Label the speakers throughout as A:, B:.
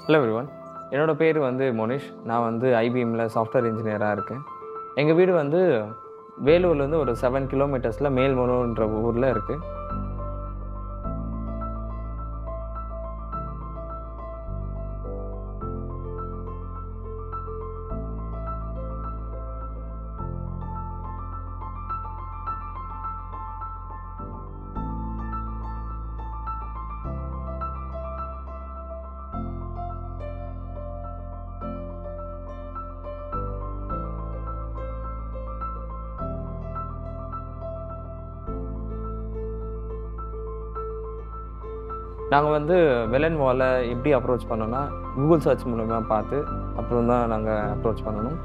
A: hello everyone என்னோட பேர் வந்து மோனிஷ் நான் வந்து ஐபிஎம்மில் சாஃப்ட்வேர் இன்ஜினியராக இருக்கேன் எங்கள் வீடு வந்து வேலூர்லேருந்து ஒரு செவன் கிலோமீட்டர்ஸில் மேல்மனூர்ன்ற ஊரில் இருக்குது நாங்கள் வந்து வெலன் வாலை எப்படி அப்ரோச் பண்ணோன்னா கூகுள் சர்ச் மூலமா பார்த்து அப்புறம் தான் நாங்கள் அப்ரோச் பண்ணணும்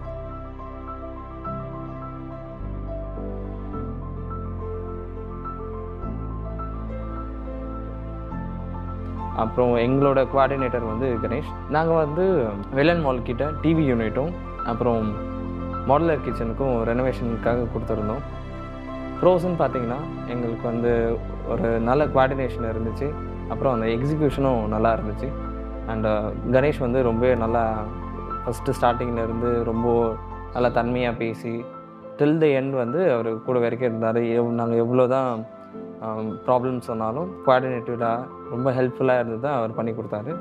A: அப்புறம் எங்களோட கோஆர்டினேட்டர் வந்து கணேஷ் நாங்கள் வந்து வெலன் மால் கிட்ட டிவி யூனிட்டும் அப்புறம் மாடலர் கிச்சனுக்கும் ரெனோவேஷனுக்காக கொடுத்துருந்தோம் ப்ரோஸ்ன்னு பார்த்தீங்கன்னா எங்களுக்கு வந்து ஒரு நல்ல கோஆர்டினேஷன் இருந்துச்சு அப்புறம் அந்த எக்ஸிக்யூஷனும் நல்லா இருந்துச்சு அண்ட் கணேஷ் வந்து ரொம்ப நல்லா ஃபஸ்ட்டு ஸ்டார்டிங்கில் இருந்து ரொம்ப நல்லா தன்மையாக பேசி டில் த எண்ட் வந்து அவர் கூட வரைக்கும் இருந்தார் எவ் நாங்கள் எவ்வளோ தான் ப்ராப்ளம் சொன்னாலும் கோஆர்டினேட்டிவாக ரொம்ப ஹெல்ப்ஃபுல்லாக இருந்து தான் அவர் பண்ணி கொடுத்தாரு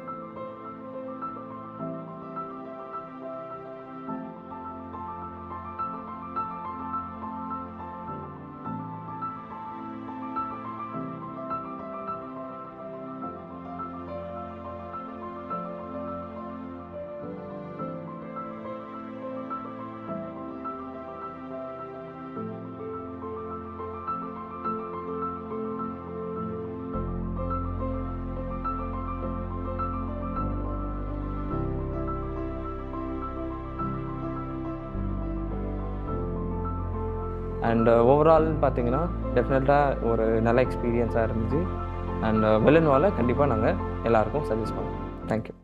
A: அண்ட் ஓவரால் பார்த்தீங்கன்னா டெஃபினட்டாக ஒரு நல்ல எக்ஸ்பீரியன்ஸாக இருந்துச்சு அண்ட் வெள்ளன்வால கண்டிப்பாக நாங்கள் எல்லாருக்கும் சஜஸ்ட் பண்ணுவோம் தேங்க்யூ